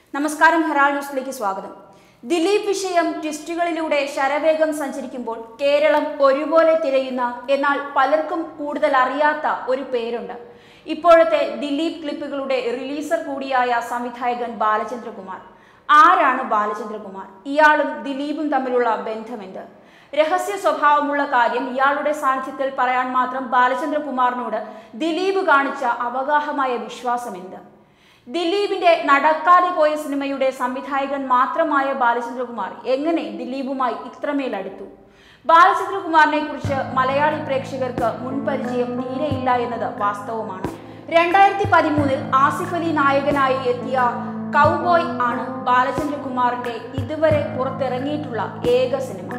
നമസ്കാരം ഹെറാൾ ന്യൂസിലേക്ക് സ്വാഗതം ദിലീപ് വിഷയം ട്വിസ്റ്റുകളിലൂടെ ശരവേഗം സഞ്ചരിക്കുമ്പോൾ കേരളം ഒരുപോലെ തിരയുന്ന എന്നാൽ പലർക്കും കൂടുതൽ അറിയാത്ത ഒരു പേരുണ്ട് ഇപ്പോഴത്തെ ദിലീപ് ക്ലിപ്പുകളുടെ റിലീസർ കൂടിയായ സംവിധായകൻ ബാലചന്ദ്രകുമാർ ആരാണ് ബാലചന്ദ്രകുമാർ ഇയാളും ദിലീപും തമ്മിലുള്ള ബന്ധമെന്ത് രഹസ്യ സ്വഭാവമുള്ള കാര്യം ഇയാളുടെ സാന്നിധ്യത്തിൽ പറയാൻ മാത്രം ബാലചന്ദ്രകുമാറിനോട് ദിലീപ് കാണിച്ച അവഗാഹമായ വിശ്വാസം എന്ത് ദിലീപിന്റെ നടക്കാതെ പോയ സിനിമയുടെ സംവിധായകൻ മാത്രമായ ബാലചന്ദ്രകുമാർ എങ്ങനെ ദിലീപുമായി ഇത്രമേൽ അടുത്തു ബാലചന്ദ്രകുമാറിനെ കുറിച്ച് മലയാളി പ്രേക്ഷകർക്ക് മുൻപരിചയം തീരെയില്ല എന്നത് വാസ്തവമാണ് രണ്ടായിരത്തി പതിമൂന്നിൽ ആസിഫ് അലി നായകനായി എത്തിയ കൗബോയ് ആണ് ബാലചന്ദ്രകുമാറിന്റെ ഇതുവരെ പുറത്തിറങ്ങിയിട്ടുള്ള ഏക സിനിമ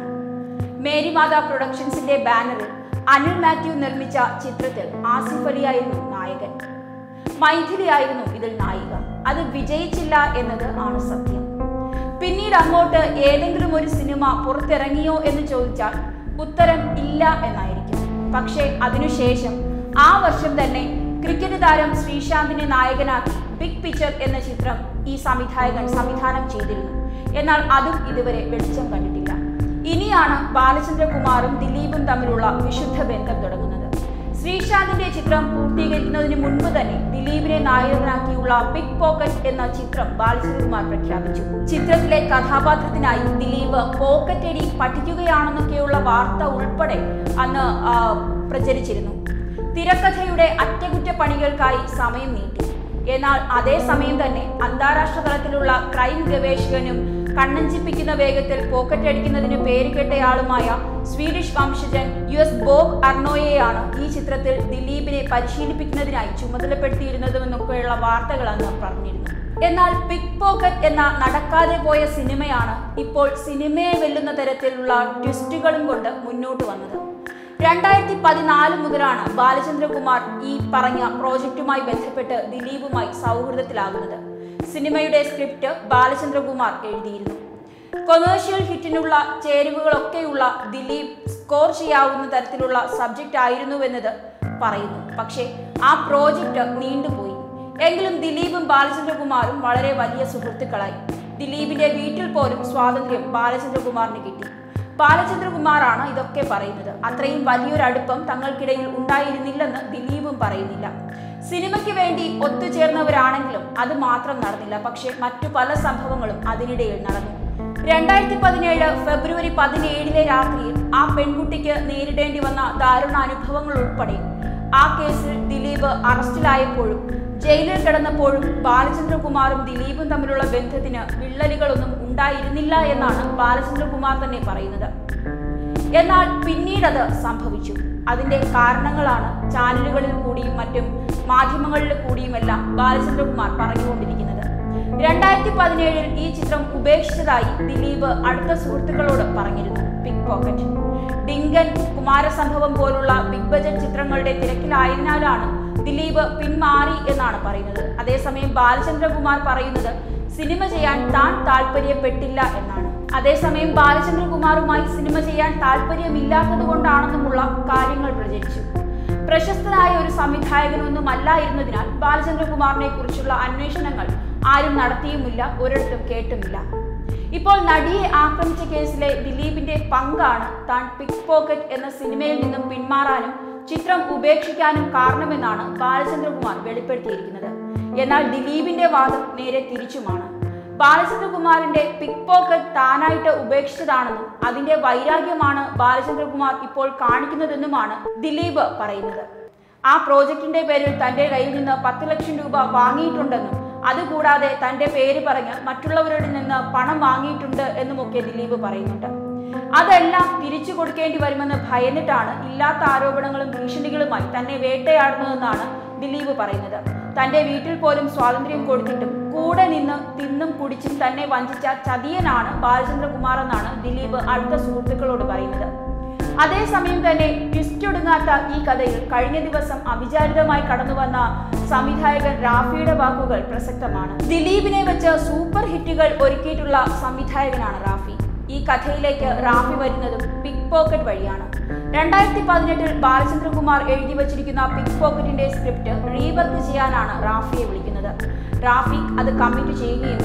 മേരിമാത പ്രൊഡക്ഷൻസിന്റെ ബാനറിൽ അനിൽ മാത്യു നിർമ്മിച്ച ചിത്രത്തിൽ ആസിഫ് അലിയായിരുന്നു നായകൻ മൈഥിലിയായിരുന്നു ഇതിൽ നായിക അത് വിജയിച്ചില്ല എന്നത് ആണ് സത്യം പിന്നീട് അങ്ങോട്ട് ഏതെങ്കിലും ഒരു സിനിമ പുറത്തിറങ്ങിയോ എന്ന് ചോദിച്ചാൽ ഉത്തരം ഇല്ല എന്നായിരിക്കും പക്ഷേ അതിനുശേഷം ആ വർഷം തന്നെ ക്രിക്കറ്റ് താരം ശ്രീശാന്തിനെ നായകനാക്കി ബിഗ് പിക്ചർ എന്ന ചിത്രം ഈ സംവിധായകൻ സംവിധാനം ചെയ്തിരുന്നു എന്നാൽ അതും ഇതുവരെ വെളിച്ചം കണ്ടിട്ടില്ല ഇനിയാണ് ബാലചന്ദ്രകുമാറും ദിലീപും തമ്മിലുള്ള വിശുദ്ധ ബന്ധം തുടങ്ങുന്നത് ശ്രീശാന്തിന്റെ ചിത്രം പൂർത്തീകരിക്കുന്നതിന് മുൻപ് തന്നെ ദിലീപിനെ നായകനാക്കിയുള്ള ബിഗ് പോക്കറ്റ് എന്ന ചിത്രം ബാലചന്ദ്രകുമാർ പ്രഖ്യാപിച്ചു ചിത്രത്തിലെ കഥാപാത്രത്തിനായി ദിലീപ് പോക്കറ്റ് അടി പഠിക്കുകയാണെന്നൊക്കെയുള്ള വാർത്ത ഉൾപ്പെടെ അന്ന് ആ, പ്രചരിച്ചിരുന്നു തിരക്കഥയുടെ അറ്റകുറ്റപ്പണികൾക്കായി സമയം നീട്ടി എന്നാൽ അതേസമയം തന്നെ അന്താരാഷ്ട്ര തലത്തിലുള്ള ക്രൈം ഗവേഷകനും കണ്ണഞ്ചിപ്പിക്കുന്ന വേഗത്തിൽ പോക്കറ്റ് അടിക്കുന്നതിന് പേരുകെട്ടയാളുമായ സ്വീഡിഷ് വംശജൻ യു എസ് ബോബ് അർണോയെയാണ് ഈ ചിത്രത്തിൽ ദിലീപിനെ പരിശീലിപ്പിക്കുന്നതിനായി ചുമതലപ്പെടുത്തിയിരുന്നതെന്നൊക്കെയുള്ള വാർത്തകൾ അന്ന് പറഞ്ഞിരുന്നു എന്നാൽ പിക് പോക്കറ്റ് എന്ന നടക്കാതെ പോയ സിനിമയാണ് ഇപ്പോൾ സിനിമയെ വെല്ലുന്ന തരത്തിലുള്ള ട്വിസ്റ്റുകളും കൊണ്ട് മുന്നോട്ട് വന്നത് രണ്ടായിരത്തി പതിനാല് മുതലാണ് ബാലചന്ദ്രകുമാർ ഈ പറഞ്ഞ പ്രോജക്റ്റുമായി ബന്ധപ്പെട്ട് ദിലീപുമായി സൗഹൃദത്തിലാകുന്നത് സിനിമയുടെ സ്ക്രിപ്റ്റ് ബാലചന്ദ്രകുമാർ എഴുതിയിരുന്നു കൊമേഴ്ഷ്യൽ ഹിറ്റിനുള്ള ചേരുവകളൊക്കെയുള്ള ദിലീപ് സ്കോർ ചെയ്യാവുന്ന തരത്തിലുള്ള സബ്ജക്റ്റ് ആയിരുന്നുവെന്നത് പറയുന്നു പക്ഷേ ആ പ്രോജക്റ്റ് നീണ്ടുപോയി എങ്കിലും ദിലീപും ബാലചന്ദ്രകുമാറും വളരെ വലിയ സുഹൃത്തുക്കളായി ദിലീപിന്റെ വീട്ടിൽ പോലും സ്വാതന്ത്ര്യം ബാലചന്ദ്രകുമാറിന് കിട്ടി ബാലചന്ദ്രകുമാറാണ് ഇതൊക്കെ പറയുന്നത് അത്രയും വലിയൊരു അടുപ്പം തങ്ങൾക്കിടയിൽ ഉണ്ടായിരുന്നില്ലെന്ന് ദിലീപും പറയുന്നില്ല സിനിമയ്ക്ക് വേണ്ടി ഒത്തുചേർന്നവരാണെങ്കിലും അത് മാത്രം നടന്നില്ല പക്ഷേ മറ്റു പല സംഭവങ്ങളും അതിനിടയിൽ നടന്നു രണ്ടായിരത്തി പതിനേഴ് ഫെബ്രുവരി പതിനേഴിലെ രാത്രിയിൽ ആ പെൺകുട്ടിക്ക് നേരിടേണ്ടി വന്ന ദാരുണാനുഭവങ്ങൾ ഉൾപ്പെടെ ആ കേസിൽ ദിലീപ് അറസ്റ്റിലായപ്പോഴും ജയിലിൽ കിടന്നപ്പോഴും ബാലചന്ദ്രകുമാറും ദിലീപും തമ്മിലുള്ള ബന്ധത്തിന് വിള്ളലുകളൊന്നും ഉണ്ടായിരുന്നില്ല എന്നാണ് ബാലചന്ദ്രകുമാർ തന്നെ പറയുന്നത് എന്നാൽ പിന്നീടത് സംഭവിച്ചു അതിന്റെ കാരണങ്ങളാണ് ചാനലുകളിൽ കൂടിയും മറ്റും മാധ്യമങ്ങളിൽ കൂടിയുമെല്ലാം ബാലചന്ദ്രകുമാർ പറഞ്ഞുകൊണ്ടിരിക്കുന്നത് രണ്ടായിരത്തി പതിനേഴിൽ ഈ ചിത്രം ഉപേക്ഷിച്ചതായി ദിലീപ് അടുത്ത സുഹൃത്തുക്കളോട് പറഞ്ഞിരുന്നു പിക് പോക്കറ്റ് ഡിങ്കൻ കുമാരസംഭവം പോലുള്ള ബിഗ് ബജറ്റ് ചിത്രങ്ങളുടെ തിരക്കിലായതിനാലാണ് ദിലീപ് പിന്മാറി എന്നാണ് പറയുന്നത് അതേസമയം ബാലചന്ദ്രകുമാർ പറയുന്നത് സിനിമ ചെയ്യാൻ താൻ താല്പര്യപ്പെട്ടില്ല എന്നാണ് അതേസമയം ബാലചന്ദ്രകുമാറുമായി സിനിമ ചെയ്യാൻ താല്പര്യമില്ലാത്തത് കൊണ്ടാണെന്നുമുള്ള കാര്യങ്ങൾ പ്രചരിച്ചു പ്രശസ്തനായ ഒരു സംവിധായകനൊന്നും അല്ലായിരുന്നതിനാൽ ബാലചന്ദ്രകുമാറിനെ കുറിച്ചുള്ള അന്വേഷണങ്ങൾ ആരും നടത്തിയുമില്ല ഒരിടത്തും കേട്ടുമില്ല ഇപ്പോൾ നടിയെ ആക്രമിച്ച കേസിലെ ദിലീപിന്റെ പങ്കാണ് താൻ പിക് പോക്കറ്റ് എന്ന സിനിമയിൽ നിന്നും പിന്മാറാനും ചിത്രം ഉപേക്ഷിക്കാനും കാരണമെന്നാണ് ബാലചന്ദ്രകുമാർ വെളിപ്പെടുത്തിയിരിക്കുന്നത് എന്നാൽ ദിലീപിന്റെ വാദം നേരെ തിരിച്ചുമാണ് ബാലചന്ദ്രകുമാറിന്റെ പിക് പോക്കറ്റ് താനായിട്ട് ഉപേക്ഷിച്ചതാണെന്നും അതിന്റെ വൈരാഗ്യമാണ് ബാലചന്ദ്രകുമാർ ഇപ്പോൾ കാണിക്കുന്നതെന്നുമാണ് ദിലീപ് പറയുന്നത് ആ പ്രോജക്റ്റിന്റെ പേരിൽ തന്റെ കയ്യിൽ നിന്ന് പത്ത് ലക്ഷം രൂപ വാങ്ങിയിട്ടുണ്ടെന്നും അതുകൂടാതെ തന്റെ പേര് പറഞ്ഞ് മറ്റുള്ളവരുടെ നിന്ന് പണം വാങ്ങിയിട്ടുണ്ട് എന്നുമൊക്കെ ദിലീപ് പറയുന്നുണ്ട് അതെല്ലാം തിരിച്ചു കൊടുക്കേണ്ടി വരുമെന്ന് ഭയന്നിട്ടാണ് ഇല്ലാത്ത ആരോപണങ്ങളും ഭീഷണികളുമായി തന്നെ വേട്ടയാടുന്നതെന്നാണ് ദിലീപ് പറയുന്നത് തന്റെ വീട്ടിൽ പോലും സ്വാതന്ത്ര്യം കൊടുത്തിട്ടും കൂടെ നിന്ന് തിന്നും കുടിച്ചും തന്നെ വഞ്ചിച്ച ചതിയനാണ് ബാലചന്ദ്രകുമാർ എന്നാണ് ദിലീപ് അടുത്ത സുഹൃത്തുക്കളോട് പറയുന്നത് അതേസമയം തന്നെ ട്വിസ്റ്റൊടുങ്ങാത്ത ഈ കഥയിൽ കഴിഞ്ഞ ദിവസം അവിചാരിതമായി കടന്നു വന്ന സംവിധായകൻ റാഫിയുടെ വാക്കുകൾ പ്രസക്തമാണ് ദിലീപിനെ വെച്ച് സൂപ്പർ ഹിറ്റുകൾ ഒരുക്കിയിട്ടുള്ള സംവിധായകനാണ് റാഫി ഈ കഥയിലേക്ക് റാഫി വരുന്നതും പിക് പോക്കറ്റ് വഴിയാണ് രണ്ടായിരത്തി പതിനെട്ടിൽ ബാലചന്ദ്രകുമാർ എഴുതി വച്ചിരിക്കുന്ന പിക് പോക്കറ്റിന്റെ സ്ക്രിപ്റ്റ് റീവർക്ക് ചെയ്യാനാണ് റാഫിയെ വിളിക്കുന്നത് റാഫി അത് കമ്മിറ്റ് ചെയ്യുകയും ചെയ്തു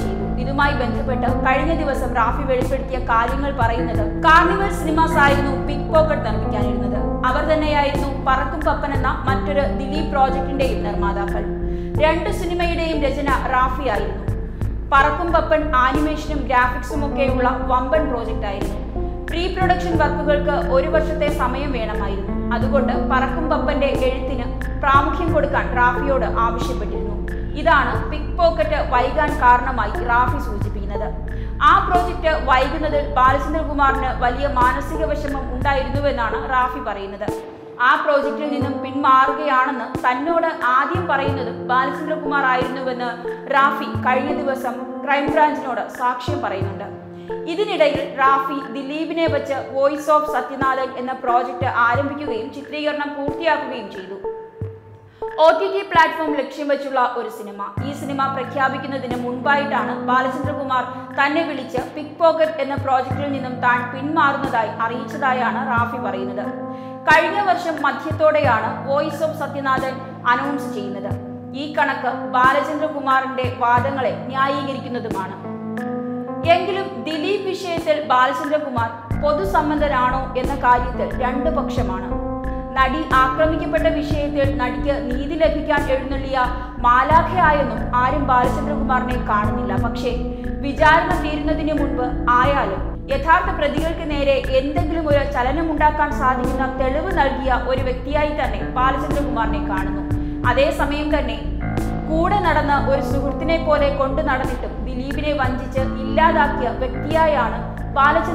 ഇതുമായി ബന്ധപ്പെട്ട് കഴിഞ്ഞ ദിവസം റാഫി വെളിപ്പെടുത്തിയ കാര്യങ്ങൾ പറയുന്നത് കാർണിവൽ സിനിമാസ് ആയിരുന്നു പിക് പോക്കറ്റ് നിർമ്മിക്കാനിരുന്നത് അവർ തന്നെയായിരുന്നു പറക്കും പപ്പൻ എന്ന മറ്റൊരു ദിലീപ് പ്രോജക്ടിന്റെയും നിർമ്മാതാക്കൾ രണ്ട് സിനിമയുടെയും രചന റാഫി ആയിരുന്നു പറക്കും പപ്പൻ ആനിമേഷനും ഗ്രാഫിക്സും ഒക്കെയുള്ള വമ്പൻ പ്രോജക്റ്റ് ആയിരുന്നു പ്രീ പ്രൊഡക്ഷൻ വർക്കുകൾക്ക് ഒരു വർഷത്തെ സമയം വേണമായിരുന്നു അതുകൊണ്ട് പറക്കും പപ്പന്റെ എഴുത്തിന് പ്രാമുഖ്യം കൊടുക്കാൻ റാഫിയോട് ആവശ്യപ്പെട്ടിരുന്നു ഇതാണ് പിക് പോക്കറ്റ് വൈകാൻ കാരണമായി റാഫി സൂചിപ്പിക്കുന്നത് ആ പ്രോജക്റ്റ് വൈകുന്നതിൽ ബാലചന്ദ്രകുമാറിന് വലിയ മാനസിക വിഷമം ഉണ്ടായിരുന്നുവെന്നാണ് റാഫി പറയുന്നത് ആ പ്രോജക്റ്റിൽ നിന്നും പിന്മാറുകയാണെന്ന് തന്നോട് ആദ്യം പറയുന്നത് ബാലചന്ദ്രകുമാർ ആയിരുന്നുവെന്ന് റാഫി കഴിഞ്ഞ ദിവസം ക്രൈംബ്രാഞ്ചിനോട് സാക്ഷ്യം പറയുന്നുണ്ട് ഇതിനിടയിൽ റാഫി ദിലീപിനെ വെച്ച് വോയിസ് ഓഫ് സത്യനാഥൻ എന്ന പ്രോജക്റ്റ് ആരംഭിക്കുകയും ചിത്രീകരണം പൂർത്തിയാക്കുകയും ചെയ്തു ഒ ടി ടി പ്ലാറ്റ്ഫോം ലക്ഷ്യം വെച്ചുള്ള ഒരു സിനിമ ഈ സിനിമ പ്രഖ്യാപിക്കുന്നതിന് മുൻപായിട്ടാണ് ബാലചന്ദ്രകുമാർ തന്നെ വിളിച്ച് പിക് പോക്കറ്റ് എന്ന പ്രോജക്റ്റിൽ നിന്നും താൻ പിന്മാറുന്നതായി അറിയിച്ചതായാണ് റാഫി പറയുന്നത് കഴിഞ്ഞ വർഷം മധ്യത്തോടെയാണ് വോയിസ് ഓഫ് സത്യനാഥൻ അനൗൺസ് ചെയ്യുന്നത് ഈ കണക്ക് ബാലചന്ദ്രകുമാറിന്റെ വാദങ്ങളെ ന്യായീകരിക്കുന്നതുമാണ് എങ്കിലും ദിലീപ് വിഷയത്തിൽ ബാലചന്ദ്രകുമാർ പൊതുസമ്മതനാണോ എന്ന കാര്യത്തിൽ രണ്ട് പക്ഷമാണ് നടി ആക്രമിക്കപ്പെട്ട വിഷയത്തിൽ നടിക്ക് നീതി ലഭിക്കാൻ എഴുന്നള്ളിയ മാലാഖയായെന്നും ആരും ബാലചന്ദ്രകുമാറിനെ കാണുന്നില്ല പക്ഷേ വിചാരണ തീരുന്നതിന് മുൻപ് ആയാലും യഥാർത്ഥ പ്രതികൾക്ക് നേരെ എന്തെങ്കിലും ഒരു ചലനമുണ്ടാക്കാൻ സാധിക്കുന്ന തെളിവ് നൽകിയ ഒരു വ്യക്തിയായി തന്നെ ബാലചന്ദ്രകുമാറിനെ കാണുന്നു അതേസമയം തന്നെ കൂടെ നടന്ന ഒരു സുഹൃത്തിനെ പോലെ കൊണ്ടു നടന്നിട്ടും ദിലീപിനെ വഞ്ചിച്ച് ഇല്ലാതാക്കിയ വ്യക്തിയായാണ്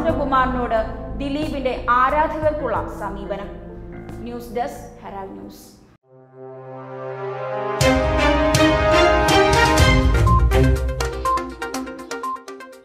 ബാലചന്ദ്രകുമാറിനോട് ദിലീപിന്റെ ആരാധകർക്കുള്ള സമീപനം ന്യൂസ് ഡെസ്ക് ഹെറാൾഡ് ന്യൂസ്